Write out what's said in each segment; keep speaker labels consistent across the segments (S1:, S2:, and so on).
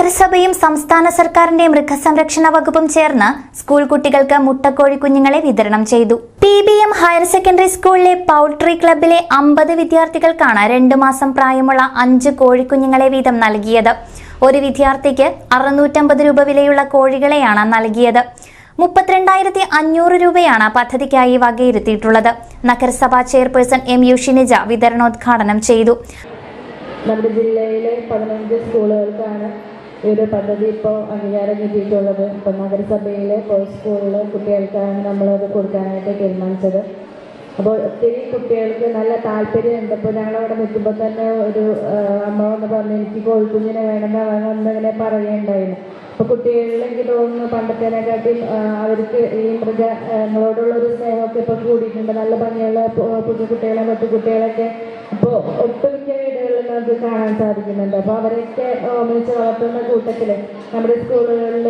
S1: നഗരസഭയും സംസ്ഥാന സർക്കാരിന്റെ മൃഗസംരക്ഷണ വകുപ്പും ചേർന്ന് സ്കൂൾ കുട്ടികൾക്ക് മുട്ടക്കോഴി കുഞ്ഞുങ്ങളെ വിതരണം ചെയ്തു P B M higher secondary സ്കൂളിലെ പൗൾട്രി ക്ലബിലെ അമ്പത് വിദ്യാർത്ഥികൾക്കാണ് രണ്ടു മാസം പ്രായമുള്ള അഞ്ച് കോഴിക്കുഞ്ഞുങ്ങളെ വീതം നൽകിയത് ഒരു വിദ്യാർത്ഥിക്ക് അറുന്നൂറ്റമ്പത് രൂപ വിലയുള്ള കോഴികളെയാണ് നൽകിയത് മുപ്പത്തിരണ്ടായിരത്തി അഞ്ഞൂറ് രൂപയാണ് പദ്ധതിക്കായി വകയിരുത്തിയിട്ടുള്ളത് നഗരസഭാ ചെയർപേഴ്സൺ എം യു ഷിനിജ വിതരണോദ്ഘാടനം ചെയ്തു
S2: നമ്മുടെ ജില്ലയിലെ പതിനഞ്ച് സ്കൂളുകൾക്കാണ് ഈ ഒരു പദ്ധതി ഇപ്പോൾ അംഗീകാരം കിട്ടിയിട്ടുള്ളത് ഇപ്പം നഗരസഭയിലെ സ്കൂളിലെ കുട്ടികൾക്കാണ് നമ്മളത് കൊടുക്കാനായിട്ട് തീരുമാനിച്ചത് അപ്പോൾ ഒത്തിരി കുട്ടികൾക്ക് നല്ല താല്പര്യമുണ്ട് ഇപ്പോൾ ഞങ്ങളവിടെ നിൽക്കുമ്പോൾ തന്നെ ഒരു ആ, അമ്മ വന്ന് പറഞ്ഞു എനിക്ക് കോഴിക്കുഞ്ഞിനെ വേണമെന്ന് വേണമെന്നിങ്ങനെ പറയുണ്ടായിരുന്നു അപ്പോൾ കുട്ടികളിൽ എനിക്ക് തോന്നുന്നു പണ്ടത്തേനെക്കാട്ടിയും ആ, അവർക്ക് ഈ മൃഗങ്ങളോടുള്ള ഒരു സ്നേഹമൊക്കെ ഇപ്പോൾ കൂടിയിട്ടുണ്ട് നല്ല ഭംഗിയുള്ള പു- പുതിയ കുട്ടികളെ മറ്റു കുട്ടികളൊക്കെ ഇപ്പോൾ ഒട്ടുമിക്ക വീടുകളിൽ നമുക്ക് കാണാൻ സാധിക്കുന്നുണ്ട് അപ്പോൾ അവരെയൊക്കെ ഒന്നിച്ച് വളർത്തുന്ന കൂട്ടത്തിൽ നമ്മുടെ സ്കൂളുകളിൽ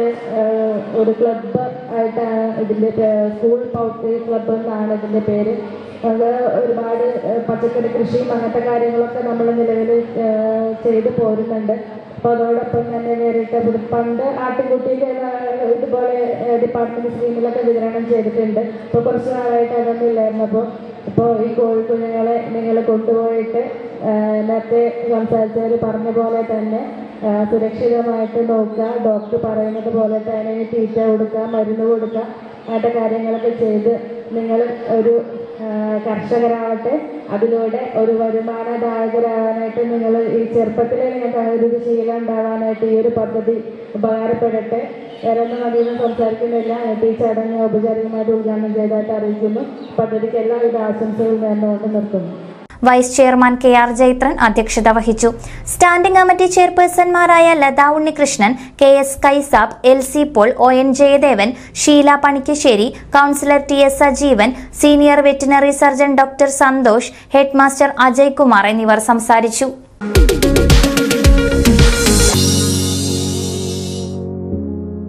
S2: ഒരു ക്ലബ്ബ് ആയിട്ടാണ് ഇതിൻ്റെ സ്കൂൾ പൗട്രി ക്ലബ്ബ് എന്നാണ് ഇതിൻ്റെ പേര് അത് ഒരുപാട് ഏഹ്, പച്ചക്കറി കൃഷിയും അങ്ങനത്തെ കാര്യങ്ങളൊക്കെ നമ്മൾ നിലവിൽ ഏഹ്, ചെയ്തു പോരുന്നുണ്ട് അപ്പോൾ അതോടൊപ്പം തന്നെ നേരിട്ട് ഇത് പണ്ട് ആട്ടിൻകുട്ടിക്ക് ഇതുപോലെ ഡിപ്പാർട്ട്മെന്റ് സ്കീമിലൊക്കെ വിതരണം ചെയ്തിട്ടുണ്ട് ഇപ്പോൾ കുറച്ച് നാളായിട്ട് അതൊന്നും ഇല്ലായിരുന്നു അപ്പോൾ ഇപ്പോൾ ഈ കോഴിക്കുഞ്ഞുങ്ങളെ നിങ്ങൾ കൊണ്ടുപോയിട്ട് ഏഹ്, നേരത്തെ സംസാരിച്ചവർ പറഞ്ഞ പോലെ തന്നെ ഏഹ്, സുരക്ഷിതമായിട്ട് നോക്കുക ഡോക്ടർ പറയുന്നത് പോലെ തന്നെ ഈ തീറ്റ കൊടുക്കുക മരുന്ന് കൊടുക്കുക അങ്ങനത്തെ കാര്യങ്ങളൊക്കെ ചെയ്ത് നിങ്ങൾ ഒരു ഏഹ്, കർഷകരാവട്ടെ അതിലൂടെ ഒരു വരുമാനദായകരാകാനായിട്ട് നിങ്ങൾ ഈ ചെറുപ്പത്തിലെ നിങ്ങൾക്ക് ഒരു ശീലം ഉണ്ടാവാനായിട്ട് ഈ ഒരു പദ്ധതി ഉപകാരപ്പെടട്ടെ വേറെ ഒന്നും അധികം സംസാരിക്കുന്നില്ല എന്നിട്ട് ഈ ചടങ്ങ് ഔപചാരികമായിട്ട് ഉദ്ഘാടനം ചെയ്തതായിട്ട് അറിയിക്കുന്നു പദ്ധതിക്ക് എല്ലാവിധ ആശംസകളും നേർന്നുകൊണ്ട് നിർത്തുന്നു
S1: vice chairman K R Jaithran അധ്യക്ഷത വഹിച്ചു സ്റ്റാൻഡിംഗ് കമ്മിറ്റി ചെയർപേഴ്സൺമാരായ Latha Unnikrishnan K S Kaisab L C Paul O N Jayadevan Sheela Panikkassery councillor T S Sajeevan senior veterinary surgeon doctor Santhosh headmaster Ajay Kumar എന്നിവർ സംസാരിച്ചു